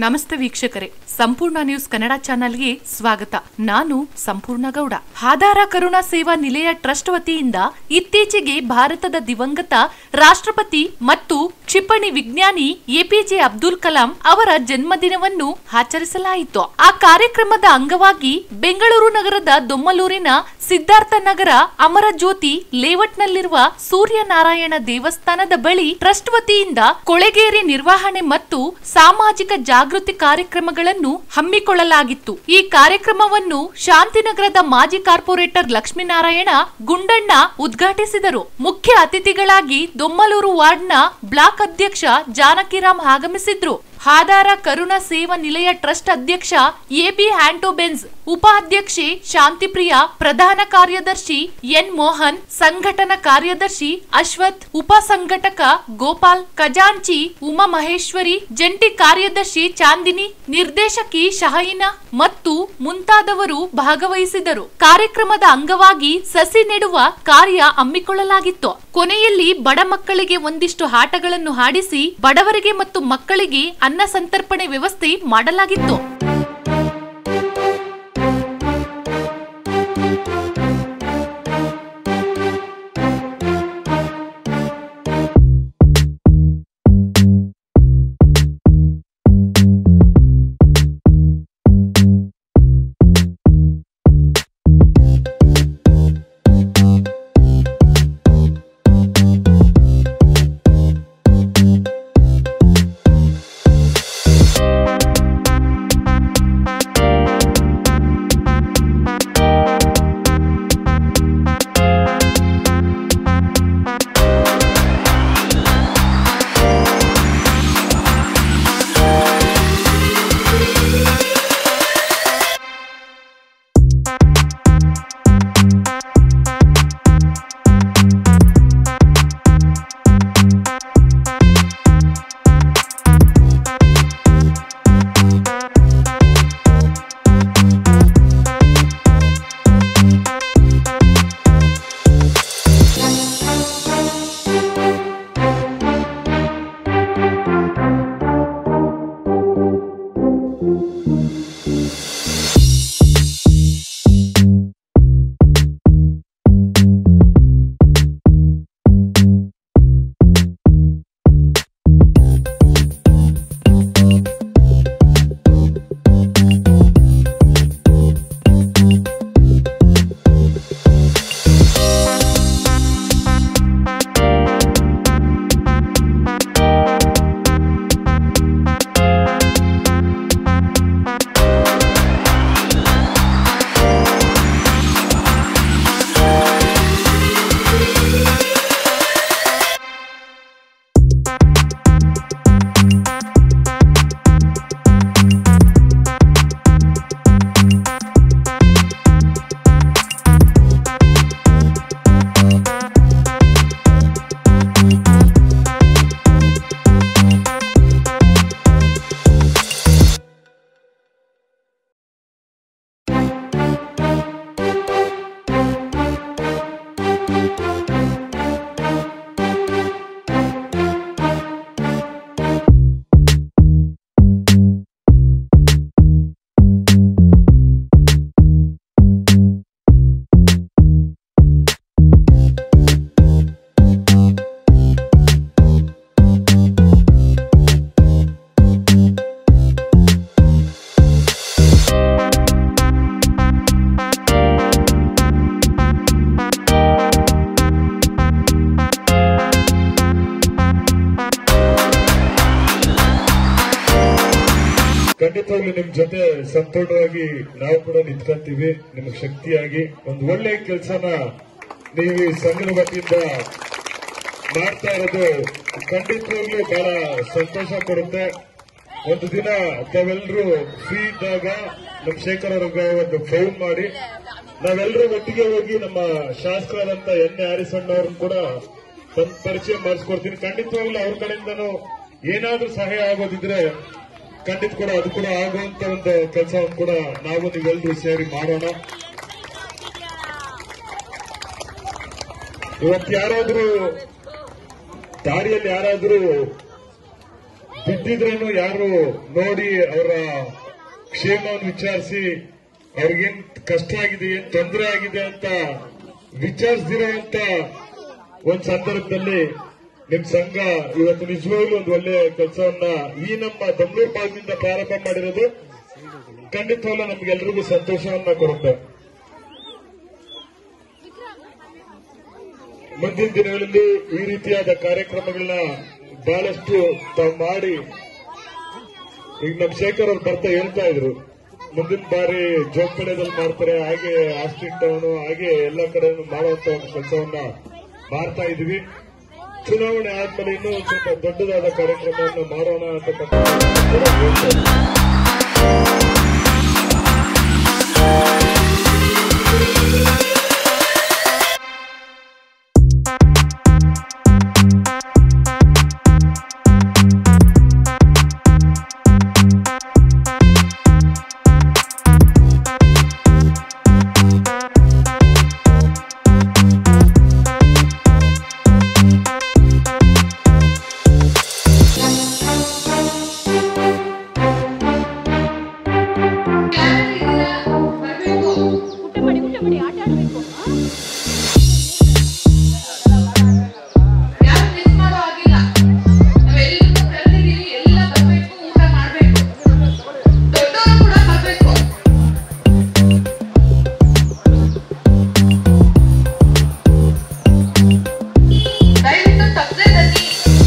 ನಮಸ್ತೆ ವೀಕ್ಷಕರೇ ಸಂಪೂರ್ಣ ನ್ಯೂಸ್ ಕನ್ನಡ ಚಾನೆಲ್ಗೆ ಸ್ವಾಗತ ನಾನು ಸಂಪೂರ್ಣ ಗೌಡ ಆಧಾರ ಕರುಣಾ ಸೇವಾ ನಿಲಯ ಟ್ರಸ್ಟ್ ವತಿಯಿಂದ ಇತ್ತೀಚೆಗೆ ಭಾರತದ ದಿವಂಗತ ರಾಷ್ಟ್ರಪತಿ ಮತ್ತು ಕ್ಷಿಪಣಿ ವಿಜ್ಞಾನಿ ಎಪಿಜೆ ಅಬ್ದುಲ್ ಕಲಾಂ ಅವರ ಜನ್ಮದಿನವನ್ನು ಆಚರಿಸಲಾಯಿತು ಆ ಕಾರ್ಯಕ್ರಮದ ಅಂಗವಾಗಿ ಬೆಂಗಳೂರು ನಗರದ ದೊಮ್ಮಲೂರಿನ ಸಿದ್ಧಾರ್ಥ ನಗರ ಅಮರ ಜ್ಯೋತಿ ಲೇಔಟ್ನಲ್ಲಿರುವ ಸೂರ್ಯನಾರಾಯಣ ದೇವಸ್ಥಾನದ ಬಳಿ ಟ್ರಸ್ಟ್ ವತಿಯಿಂದ ಕೊಳೆಗೇರಿ ನಿರ್ವಹಣೆ ಮತ್ತು ಸಾಮಾಜಿಕ ಜಾಗೃತಿ ಕಾರ್ಯಕ್ರಮಗಳನ್ನು ಹಮ್ಮಿಕೊಳ್ಳಲಾಗಿತ್ತು ಈ ಕಾರ್ಯಕ್ರಮವನ್ನು ಶಾಂತಿನಗರದ ಮಾಜಿ ಕಾರ್ಪೊರೇಟರ್ ಲಕ್ಷ್ಮೀನಾರಾಯಣ ಗುಂಡಣ್ಣ ಉದ್ಘಾಟಿಸಿದರು ಮುಖ್ಯ ಅತಿಥಿಗಳಾಗಿ ದೊಮ್ಮಲೂರು ವಾರ್ಡ್ನ ಬ್ಲಾಕ್ ಅಧ್ಯಕ್ಷ ಜಾನಕಿರಾಮ್ ಆಗಮಿಸಿದ್ರು ಆಧಾರ ಕರುಣಾ ಸೇವಾ ನಿಲಯ ಟ್ರಸ್ಟ್ ಅಧ್ಯಕ್ಷ ಎಬಿ ಹ್ಯಾಂಟೋಬೆನ್ಸ್ ಉಪಾಧ್ಯಕ್ಷೆ ಶಾಂತಿಪ್ರಿಯ ಪ್ರಧಾನ ಕಾರ್ಯದರ್ಶಿ ಎನ್ ಮೋಹನ್ ಸಂಘಟನಾ ಕಾರ್ಯದರ್ಶಿ ಅಶ್ವಥ್ ಉಪ ಸಂಘಟಕ ಗೋಪಾಲ್ ಖಜಾಂಚಿ ಉಮಾ ಮಹೇಶ್ವರಿ ಜಂಟಿ ಕಾರ್ಯದರ್ಶಿ ಚಾಂದಿನಿ ನಿರ್ದೇಶಕಿ ಶಹೀನಾ ಮತ್ತು ಮುಂತಾದವರು ಭಾಗವಹಿಸಿದರು ಕಾರ್ಯಕ್ರಮದ ಅಂಗವಾಗಿ ಸಸಿ ನೆಡುವ ಕಾರ್ಯ ಹಮ್ಮಿಕೊಳ್ಳಲಾಗಿತ್ತು ಕೊನೆಯಲ್ಲಿ ಬಡ ಮಕ್ಕಳಿಗೆ ಒಂದಿಷ್ಟು ಆಟಗಳನ್ನು ಹಾಡಿಸಿ ಬಡವರಿಗೆ ಮತ್ತು ಮಕ್ಕಳಿಗೆ ಅನ್ನ ಸಂತರ್ಪಣೆ ವ್ಯವಸ್ಥೆ ಮಾಡಲಾಗಿತ್ತು ಖಂಡಿತವಾಗ್ಲೂ ನಿಮ್ ಜೊತೆ ಸಂಪೂರ್ಣವಾಗಿ ನಾವು ಕೂಡ ನಿಂತ್ಕೊಂತೀವಿ ನಿಮ್ಗೆ ಶಕ್ತಿಯಾಗಿ ಒಂದು ಒಳ್ಳೆ ಕೆಲಸನ ನೀವು ಈ ಸಂಘದ ವತಿಯಿಂದ ಮಾಡ್ತಾ ಇರೋದು ಖಂಡಿತವಾಗ್ಲೂ ಬಹಳ ಸಂತೋಷ ಕೊಡುತ್ತೆ ಒಂದು ದಿನ ತಾವೆಲ್ಲರೂ ಫ್ರೀ ಇದ್ದಾಗ ನಮ್ ಶೇಖರ್ ಅವ್ರಿಗೆ ಒಂದು ಫೋನ್ ಮಾಡಿ ನಾವೆಲ್ಲರೂ ಒಟ್ಟಿಗೆ ಹೋಗಿ ನಮ್ಮ ಶಾಸಕರಾದಂತ ಎನ್ ಎ ಹರಿಸಣ್ಣ ಅವ್ರನ್ನ ಕೂಡ ಬಂದ್ ಪರಿಚಯ ಮಾಡಿಸ್ಕೊಡ್ತೀನಿ ಖಂಡಿತವಾಗ್ಲೂ ಅವ್ರ ಕಡೆಯಿಂದನೂ ಏನಾದ್ರೂ ಸಹಾಯ ಆಗೋದಿದ್ರೆ ಖಂಡಿತ ಕೂಡ ಅದು ಕೂಡ ಆಗುವಂತ ಒಂದು ಕೆಲಸವನ್ನು ಕೂಡ ನಾವು ನೀವೆಲ್ಲರೂ ಸೇರಿ ಮಾಡೋಣ ಇವತ್ತು ಯಾರಾದ್ರೂ ದಾರಿಯಲ್ಲಿ ಯಾರಾದ್ರೂ ಬಿದ್ದಿದ್ರೇನು ಯಾರು ನೋಡಿ ಅವರ ಕ್ಷೇಮವನ್ನು ವಿಚಾರಿಸಿ ಅವ್ರಿಗೇನ್ ಕಷ್ಟ ಆಗಿದೆ ಏನ್ ತೊಂದರೆ ಆಗಿದೆ ಅಂತ ವಿಚಾರಿಸದಿರುವಂತ ಒಂದ್ ಸಂದರ್ಭದಲ್ಲಿ ನಿಮ್ ಸಂಘ ಇವತ್ತು ನಿಜವಾಗ್ಲೂ ಒಂದು ಒಳ್ಳೆ ಕೆಲಸವನ್ನ ಈ ನಮ್ಮ ಬೆಂಗಳೂರು ಭಾಗದಿಂದ ಪ್ರಾರಂಭ ಮಾಡಿರೋದು ಖಂಡಿತವಾಗ್ಲೂ ನಮ್ಗೆಲ್ರಿಗೂ ಸಂತೋಷವನ್ನ ಕೊಡುತ್ತೆ ಮುಂದಿನ ದಿನಗಳಲ್ಲಿ ಈ ರೀತಿಯಾದ ಕಾರ್ಯಕ್ರಮಗಳನ್ನ ಬಹಳಷ್ಟು ತಾವು ಮಾಡಿ ಈಗ ನಮ್ ಶೇಖರ್ ಅವ್ರು ಬರ್ತಾ ಹೇಳ್ತಾ ಇದ್ರು ಮುಂದಿನ ಬಾರಿ ಜೋಗ್ಪೇಟೆದಲ್ಲಿ ಮಾಡ್ತಾರೆ ಹಾಗೆ ಆಸ್ಟಿನ್ ಟೌನ್ ಹಾಗೆ ಎಲ್ಲ ಕಡೆ ಮಾಡುವಂತ ಒಂದು ಕೆಲಸವನ್ನ ಮಾಡ್ತಾ ಇದೀವಿ ಚುನಾವಣೆ ಆದ್ಮೇಲೆ ಇನ್ನೂ ಒಂದು ಸ್ವಲ್ಪ ದೊಡ್ಡದಾದ ಕಾರ್ಯಕ್ರಮವನ್ನು ಮಾಡೋಣ ಅಂತಕ್ಕಂಥ ಹೇಳ್ತಾ ಇದ್ದೀನಿ. ಊಟ ಮಾಡಿ ಊಟ ಮಾಡಿ ಆಟ ಆಡ್ಬೇಕು ಯಾರು ಮಿಸ್ ಮಾಡೋ ಆಗಿಲ್ಲ ನಾವೆಲ್ಲರೂ ಕರೆದಿದ್ದೀವಿ ಎಲ್ಲ ಬರ್ಬೇಕು ಊಟ ಮಾಡ್ಬೇಕು ದೊಡ್ಡವರು ಕೂಡ ಬರ್ಬೇಕು ದಯವಿಟ್ಟು ತಪ್ಪದೆ ಬನ್ನಿ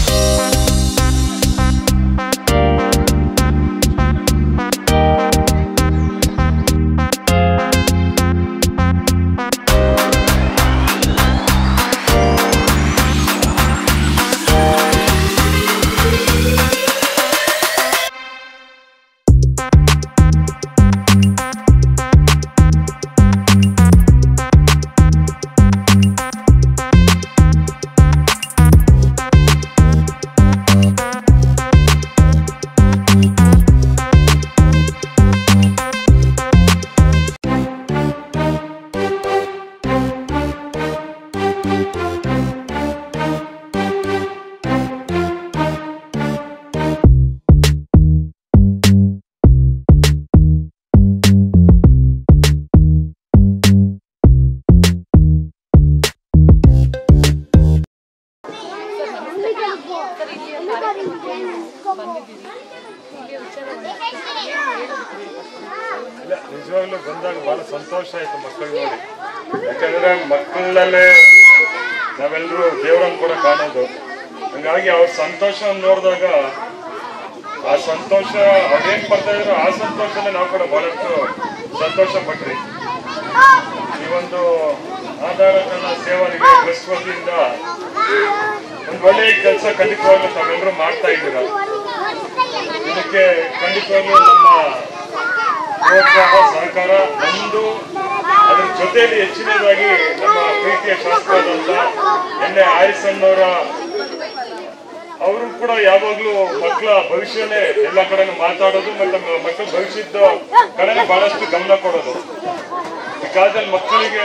ಇಲ್ಲ ನಿಜವಾಗ್ಲೂ ಬಂದಾಗ ಬಹಳ ಸಂತೋಷ ಆಯ್ತು ಮಕ್ಕಳು ನೋಡಿ ಯಾಕಂದ್ರೆ ಮಕ್ಕಳಲ್ಲೇ ನಾವೆಲ್ಲರೂ ದೇವರನ್ನು ಕೂಡ ಕಾಣೋದು ಹಂಗಾಗಿ ಅವ್ರ ಸಂತೋಷವನ್ನು ನೋಡಿದಾಗ ಆ ಸಂತೋಷ ಅದೇನ್ ಬರ್ತಾ ಇದ್ರು ಆ ಸಂತೋಷನೇ ನಾವು ಕೂಡ ಬಹಳಷ್ಟು ಸಂತೋಷ ಪಟ್ರಿ ಈ ಒಂದು ಆಧಾರ ಜನ ಸೇವಾ ನಿಗಮ ಟ್ರಸ್ಟ್ ವತಿಯಿಂದ ಒಂದು ಒಳ್ಳೆಯ ಕೆಲಸ ಖಂಡಿತವಾಗ್ಲೂ ತಾವೆಲ್ಲರೂ ಮಾಡ್ತಾ ಇದ್ದೀರಾ ಇದಕ್ಕೆ ಖಂಡಿತವಾಗ್ಲೂ ನಮ್ಮ ಪ್ರೋತ್ಸಾಹ ಸಹಕಾರ ನಮ್ದು ಅದ್ರ ಜೊತೆಯಲ್ಲಿ ಹೆಚ್ಚಿನದಾಗಿ ನಮ್ಮ ಪ್ರೀತಿಯ ಶಾಸಕರಾದಂತ ಎನ್ ಎ ಆರಿಸಣ್ಣವರ ಅವರು ಕೂಡ ಯಾವಾಗ್ಲೂ ಮಕ್ಕಳ ಭವಿಷ್ಯನೇ ಎಲ್ಲ ಕಡೆನೂ ಮಾತಾಡೋದು ಮತ್ತೆ ಮ- ಮಕ್ಕಳ ಭವಿಷ್ಯದ ಕಡೆನೇ ಬಹಳಷ್ಟು ಗಮನ ಕೊಡೋದು ಈ ಕಾಲದಲ್ಲಿ ಮಕ್ಕಳಿಗೆ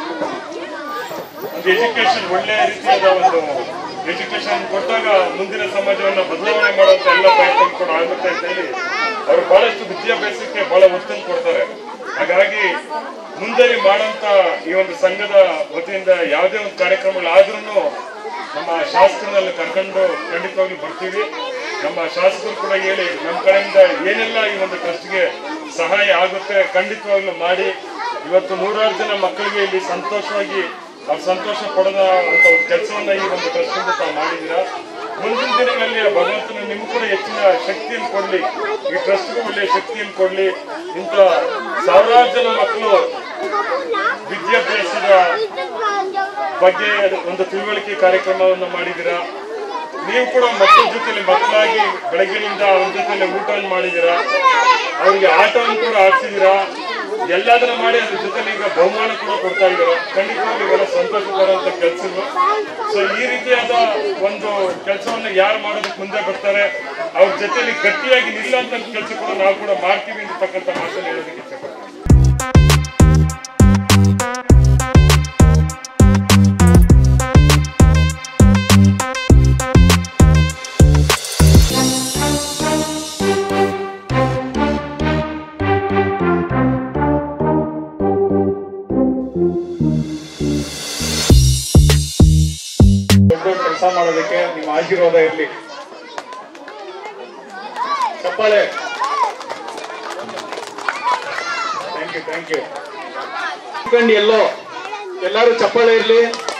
ಒಂದು ಎಜುಕೇಶನ್ ಒಳ್ಳೆಯ ರೀತಿಯಾದ ಒಂದು ಎಜುಕೇಶನ್ ಕೊಟ್ಟಾಗ ಮುಂದಿನ ಸಮಾಜವನ್ನ ಬದಲಾವಣೆ ಮಾಡುವಂತ ಎಲ್ಲ ಪ್ರಯತ್ನ ಕೂಡ ಆಗುತ್ತೆ ಅಂತ ಹೇಳಿ ಅವರು ಬಹಳಷ್ಟು ವಿದ್ಯಾಭ್ಯಾಸಕ್ಕೆ ಬಹಳ ಒತ್ತನ್ನು ಕೊಡ್ತಾರೆ ಹಾಗಾಗಿ ಮುಂದೆ ಮಾಡಂತ ಈ ಒಂದು ಸಂಘದ ವತಿಯಿಂದ ಯಾವುದೇ ಒಂದು ಕಾರ್ಯಕ್ರಮಗಳಾದ್ರೂ ನಮ್ಮ ಶಾಸಕರನ್ನೆಲ್ಲ ಕರ್ಕೊಂಡು ಖಂಡಿತವಾಗ್ಲೂ ಬರ್ತೀವಿ ನಮ್ಮ ಶಾಸಕರು ಕೂಡ ಹೇಳಿ ನಮ್ಮ ಕಡೆಯಿಂದ ಏನೆಲ್ಲ ಈ ಒಂದು ಟ್ರಸ್ಟ್ಗೆ ಸಹಾಯ ಆಗುತ್ತೆ ಖಂಡಿತವಾಗ್ಲೂ ಮಾಡಿ ಇವತ್ತು ನೂರಾರು ಜನ ಮಕ್ಕಳಿಗೆ ಇಲ್ಲಿ ಸಂತೋಷವಾಗಿ ಅವ್ರು ಸಂತೋಷ ಪಡದ ಅಂತ ಒಂದು ಕೆಲಸವನ್ನ ಈ ಒಂದು ಟ್ರಸ್ಟ್ ಇಂದ ತಾವು ಮಾಡಿದ್ದೀರಾ ಮುಂದಿನ ದಿನಗಳಲ್ಲಿ ಆ ಭಗವಂತನ ನಿಮ್ಗೂ ಕೂಡ ಹೆಚ್ಚಿನ ಶಕ್ತಿಯನ್ನು ಕೊಡ್ಲಿ ಈ ಟ್ರಸ್ಟ್ಗೂ ಒಳ್ಳೆಯ ಶಕ್ತಿಯನ್ನು ಕೊಡ್ಲಿ ಇಂಥ ಸಾವಿರಾರು ಜನ ಮಕ್ಕಳು ವಿದ್ಯಾಭ್ಯಾಸದ ಬಗ್ಗೆ ಒಂದು ತಿಳುವಳಿಕೆ ಕಾರ್ಯಕ್ರಮವನ್ನು ಮಾಡಿದ್ದೀರಾ ನೀವು ಕೂಡ ಮಕ್ಕಳ ಜೊತೆಲಿ ಮಕ್ಕಳಾಗಿ ಬೆಳಗ್ಗಿನಿಂದ ಅವ್ರ ಜೊತೆಲಿ ಊಟವನ್ನು ಮಾಡಿದ್ದೀರಾ ಅವ್ರಿಗೆ ಆಟವನ್ನು ಕೂಡ ಆಡ್ಸಿದ್ದೀರಾ ಎಲ್ಲದನ್ನ ಮಾಡಿ ಅದ್ರ ಜೊತೆಲಿ ಈಗ ಬಹುಮಾನ ಕೂಡ ಕೊಡ್ತಾ ಇದ್ದೀರಾ ಖಂಡಿತವಾಗಿ ಇವೆಲ್ಲ ಸಂತೋಷ ತರುವಂತ ಕೆಲಸಗಳು ಸೊ ಈ ರೀತಿಯಾದ ಒಂದು ಕೆಲಸವನ್ನ ಯಾರು ಮಾಡೋದಕ್ಕೆ ಮುಂದೆ ಬರ್ತಾರೆ ಅವ್ರ ಜೊತೆಲಿ ಗಟ್ಟಿಯಾಗಿ ನಿಲ್ಲಂತ ಕೆಲಸ ಕೂಡ ನಾವು ಕೂಡ ಮಾಡ್ತೀವಿ ಅಂತಕ್ಕಂಥ ಮಾತನ್ನು ಹೇಳೋದಕ್ಕೆ ಇಷ್ಟಪಡ್ತೀನಿ ಮಾಡೋದಕ್ಕೆ ನಿಮ್ಮ ಆಶೀರ್ವಾದ ಇರಲಿ ಚಪ್ಪಾಳೆ ಥ್ಯಾಂಕ್ ಯು ಥ್ಯಾಂಕ್ ಯು ಕಂಡು ಎಲ್ಲೋ ಎಲ್ಲರೂ ಚಪ್ಪಾಳೆ ಇರಲಿ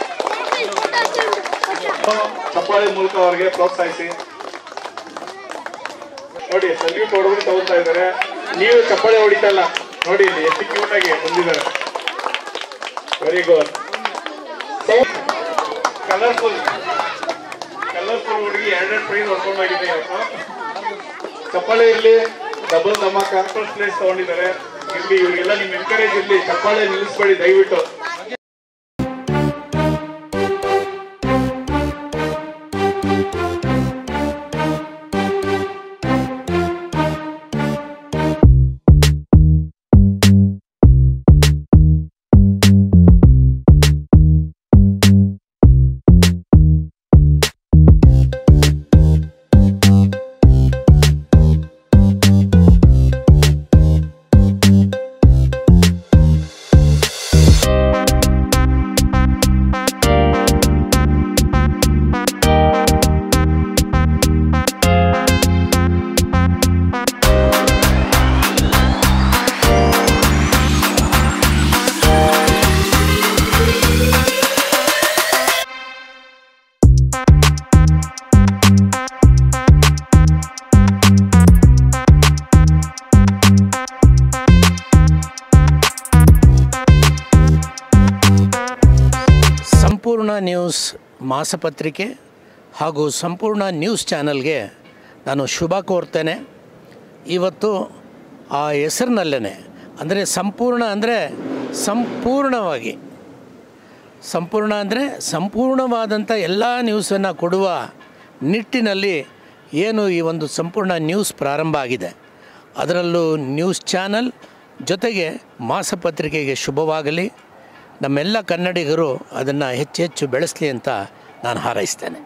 ಚಪ್ಪಾಳೆ ಮೂಲಕ ಅವರಿಗೆ ಪ್ರೋತ್ಸಾಹಿಸಿ ನೋಡಿ ಸಲ್ಯೂಟ್ ಹೊಡೆದ್ರು ತಗೋತಾ ಇದ್ದಾರೆ ನೀವು ಚಪ್ಪಾಳೆ ಹೊಡಿತಲ್ಲ ನೋಡಿ ಇಲ್ಲಿ ಎಷ್ಟು ಕ್ಯೂಟ್ ಆಗಿ ಬಂದಿದ್ದಾರೆ ವೆರಿ ಗುಡ್ ಕಲರ್ಫುಲ್ ಕಲರ್ಫುಲ್ ಹುಡುಗಿ ಎರಡೆರಡು ಪ್ರೈಸ್ ಹೊಡ್ಕೊಂಡು ಹೋಗಿದೆ ಇವತ್ತು ಚಪ್ಪಾಳೆ ಇರ್ಲಿ ಡಬಲ್ ಧಮಾಕ ಫಸ್ಟ್ ಪ್ಲೇಸ್ ತಗೊಂಡಿದ್ದಾರೆ ಇರ್ಲಿ ಇವ್ರಿಗೆಲ್ಲ ನಿಮ್ ಎನ್ಕರೇಜ್ ಇರ್ಲಿ ಚಪ್ಪಾಳೆ ನಿಲ್ಲಿಸ್ಬೇಡಿ ದಯವಿಟ್ಟು ಸಂಪೂರ್ಣ ನ್ಯೂಸ್ ಮಾಸಪತ್ರಿಕೆ ಹಾಗೂ ಸಂಪೂರ್ಣ ನ್ಯೂಸ್ ಚಾನಲ್ಗೆ ನಾನು ಶುಭ ಕೋರ್ತೇನೆ ಇವತ್ತು ಆ ಹೆಸರಿನಲ್ಲೇ ಅಂದರೆ ಸಂಪೂರ್ಣ ಅಂದರೆ ಸಂಪೂರ್ಣವಾಗಿ ಸಂಪೂರ್ಣ ಅಂದರೆ ಸಂಪೂರ್ಣವಾದಂಥ ಎಲ್ಲ ನ್ಯೂಸನ್ನು ಕೊಡುವ ನಿಟ್ಟಿನಲ್ಲಿ ಏನು ಈ ಒಂದು ಸಂಪೂರ್ಣ ನ್ಯೂಸ್ ಪ್ರಾರಂಭ ಆಗಿದೆ ಅದರಲ್ಲೂ ನ್ಯೂಸ್ ಚಾನಲ್ ಜೊತೆಗೆ ಮಾಸಪತ್ರಿಕೆಗೆ ಶುಭವಾಗಲಿ ನಮ್ಮೆಲ್ಲ ಕನ್ನಡಿಗರು ಅದನ್ನು ಹೆಚ್ಚು ಹೆಚ್ಚು ಬೆಳೆಸಲಿ ಅಂತ ನಾನು ಹಾರೈಸ್ತೇನೆ